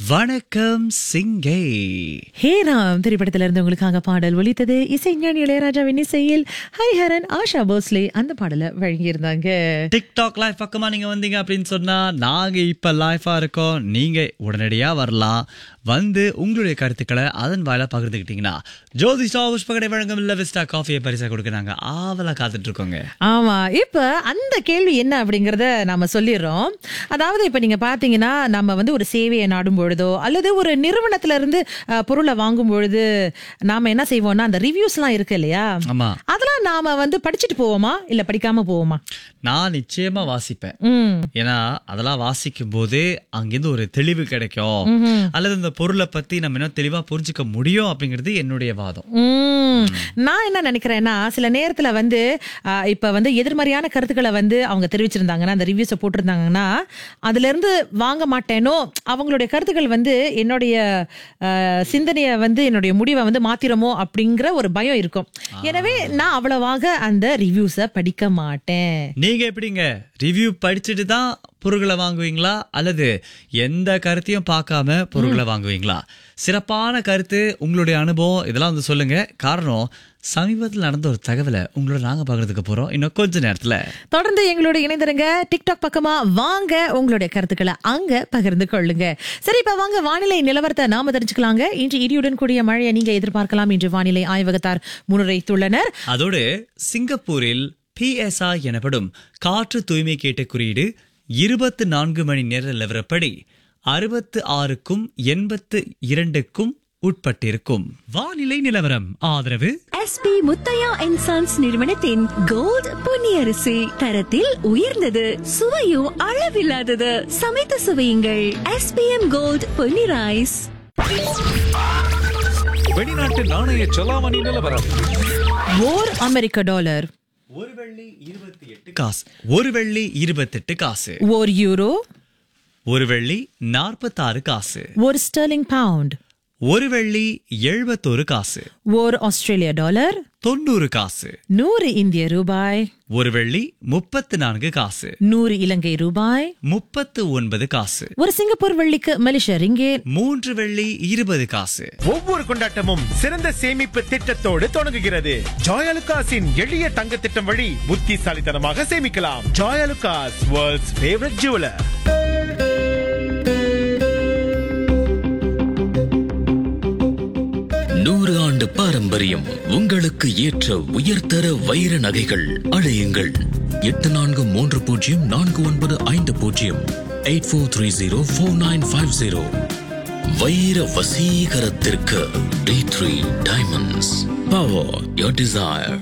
வணக்கம் சிங்கை ஹே ராம் திரைப்படத்துல இருந்து உங்களுக்காக பாடல் ஒலித்தது இசைஞானி இளையராஜாவின் இசையில் ஹரிஹரன் ஆஷா போஸ்லே அந்த பாடலை வழங்கியிருந்தாங்க டிக்டாக் லைவ் பக்கமா நீங்க வந்தீங்க அப்படின்னு சொன்னா நாங்க இப்ப லைஃபா இருக்கோம் நீங்க உடனடியா வரலாம் வந்து உங்களுடைய கருத்துக்களை அதன் வாயிலா பகிர்ந்துக்கிட்டீங்கன்னா ஜோதி ஸ்டாவுஸ் பகடை வழங்கும் இல்ல விஸ்டா காஃபியை பரிசா கொடுக்க நாங்க ஆவலா காத்துட்டு இருக்கோங்க ஆமா இப்ப அந்த கேள்வி என்ன அப்படிங்கறத நாம சொல்லிடுறோம் அதாவது இப்ப நீங்க பாத்தீங்கன்னா நம்ம வந்து ஒரு சேவையை நாடும் பொழுதோ அல்லது ஒரு நிறுவனத்துல இருந்து அஹ், பொருளை வாங்கும் பொழுது நாம என்ன செய்வோம்னா அந்த ரிவ்யூஸ் எல்லாம் இருக்கு இல்லையா ஆமா அதெல்லாம் நாம வந்து படிச்சுட்டு போவோமா இல்ல படிக்காம போவோமா நான் நிச்சயமா வாசிப்பேன் ம் ஏன்னா அதெல்லாம் வாசிக்கும் போது அங்கிருந்து ஒரு தெளிவு கிடைக்கும் அல்லது இந்த பொருளை பத்தி நம்ம இன்னும் தெளிவா புரிஞ்சுக்க முடியும் அப்படிங்கிறது என்னுடைய வாதம் உம். நான் என்ன நினைக்கிறேன்னா சில நேரத்துல வந்து ஆ, இப்ப வந்து எதிர்மறையான கருத்துக்களை வந்து அவங்க தெரிவிச்சிருந்தாங்கன்னா அந்த ரிவ்யூஸை போட்டிருந்தாங்கன்னா அதுல இருந்து வாங்க மாட்டேனோ அவங்களுடைய கருத்துக்கள் வந்து என்னுடைய ஆ, சிந்தனையை வந்து என்னுடைய முடிவை வந்து மாத்திரமோ அப்படிங்கிற ஒரு பயம் இருக்கும் எனவே நான் அவ்வளவாக அந்த ரிவ்யூஸை படிக்க மாட்டேன் நீங்க எப்படிங்க ரிவ்யூ படிச்சுட்டு தான் பொருட்களை வாங்குவீங்களா அல்லது எந்த கருத்தையும் பார்க்காம பொருட்களை வாங்குவீங்களா சிறப்பான கருத்து உங்களுடைய அனுபவம் இதெல்லாம் வந்து சொல்லுங்க காரணம் சமீபத்தில் நடந்த ஒரு தகவலை உங்களோட நாங்க பகிர்ந்துக்க போறோம் இன்னும் கொஞ்ச நேரத்துல தொடர்ந்து எங்களோட இணைந்திருங்க டிக்டாக் பக்கமா வாங்க உங்களுடைய கருத்துக்களை அங்க பகிர்ந்து கொள்ளுங்க சரி இப்ப வாங்க வானிலை நிலவரத்தை நாம தெரிஞ்சுக்கலாங்க இன்று இடியுடன் கூடிய மழையை நீங்க எதிர்பார்க்கலாம் என்று வானிலை ஆய்வகத்தார் முன்னுரைத்துள்ளனர் அதோடு சிங்கப்பூரில் பிஎஸ்ஐ எனப்படும் காற்று தூய்மை கேட்ட குறியீடு இருபத்து நான்கு மணி நேர நிலவரப்படி அறுபத்து ஆறுக்கும் எண்பத்து இரண்டுக்கும் உட்பட்டிருக்கும் வானிலை நிலவரம் ஆதரவு எஸ்பி முத்தையா அண்ட் சன்ஸ் நிறுவனத்தின் கோல்ட் பொன்னியரிசி தரத்தில் உயர்ந்தது சுவையும் அளவில்லாதது சமைத்து சுவையுங்கள் எஸ்பிஎம் கோல்ட் பொன்னி ரைஸ் வெளிநாட்டு நாணய செலாவணி நிலவரம் ஓர் அமெரிக்க டாலர் ஒரு வெள்ளி இருபத்தி எட்டு காசு ஒரு வெள்ளி இருபத்தெட்டு காசு ஓர் யூரோ ஒரு வெள்ளி நாற்பத்தாறு காசு ஒரு ஸ்டெர்லிங் பவுண்ட் ஒரு வெள்ளி எழுபத்தொரு காசு ஓர் ஆஸ்திரேலிய டாலர் தொண்ணூறு காசு நூறு இந்திய ரூபாய் ஒரு வெள்ளி முப்பத்து நான்கு காசு நூறு இலங்கை ரூபாய் முப்பத்து ஒன்பது காசு ஒரு சிங்கப்பூர் வெள்ளிக்கு மலேசியா ரிங்கேட் மூன்று வெள்ளி இருபது காசு ஒவ்வொரு கொண்டாட்டமும் சிறந்த சேமிப்பு திட்டத்தோடு தொடங்குகிறது ஜாயலுகாஸின் எளிய தங்க திட்டம் வழி புத்திசாலித்தனமாக சேமிக்கலாம் ஜாயலுகாஸ் வேர்ல்ட்ஸ் ஃபேவரட் ஜுவலர் நூறு ஆண்டு பாரம்பரியம் உங்களுக்கு ஏற்ற உயர்தர வைர நகைகள் அழையுங்கள் எட்டு நான்கு மூன்று பூஜ்ஜியம் நான்கு ஒன்பது ஐந்து பூஜ்ஜியம் eight four three zero four nine five zero வைர வசீகரத்திற்கு T three diamonds power your desire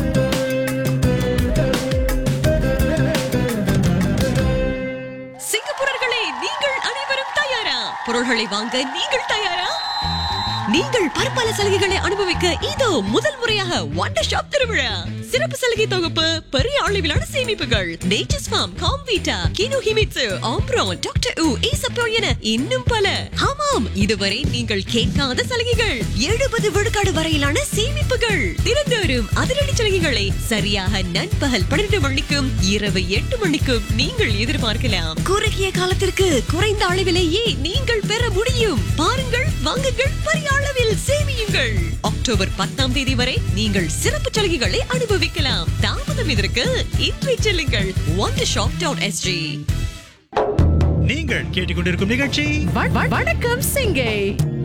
சிங்கப்பூரர்களே நீங்கள் அனைவரும் தயாரா பொருள்களை வாங்க நீங்கள் தயாரா நீங்கள் பற்பல சலுகைகளை அனுபவிக்க இதோ முதல் முறையாக வண்டர் ஷாப் திருவிழா சிறப்பு சலுகை தொகுப்பு பெரிய அளவிலான சேமிப்புகள் nature's farm Comvita Kinohimitsu ஆம்ப்ரோன் டாக்டர் உ ஈசப்போ என இன்னும் பல ஆமாம் இதுவரை நீங்கள் கேட்காத சலுகைகள் எழுபது விழுக்காடு வரையிலான சேமிப்புகள் தினந்தோறும் அதிரடி சலுகைகளை சரியாக நண்பகல் பன்னிரண்டு மணிக்கும் இரவு எட்டு மணிக்கும் நீங்கள் எதிர்பார்க்கலாம் குறுகிய காலத்திற்கு குறைந்த அளவிலேயே நீங்கள் பெற முடியும் பாருங்கள் வாங்குங்கள் பெரிய அளவில் சேமியுங்கள் அக்டோபர் பத்தாம் தேதி வரை நீங்கள் சிறப்பு சலுகைகளை அனுபவிக்கலாம் தாமதம் இதற்கு இன்றை செல்லுங்கள் ஒன் ஷாப் டாட் எஸ்ஜி நீங்கள் கேட்டுக்கொண்டிருக்கும் நிகழ்ச்சி வ- வ- வணக்கம் சிங்கை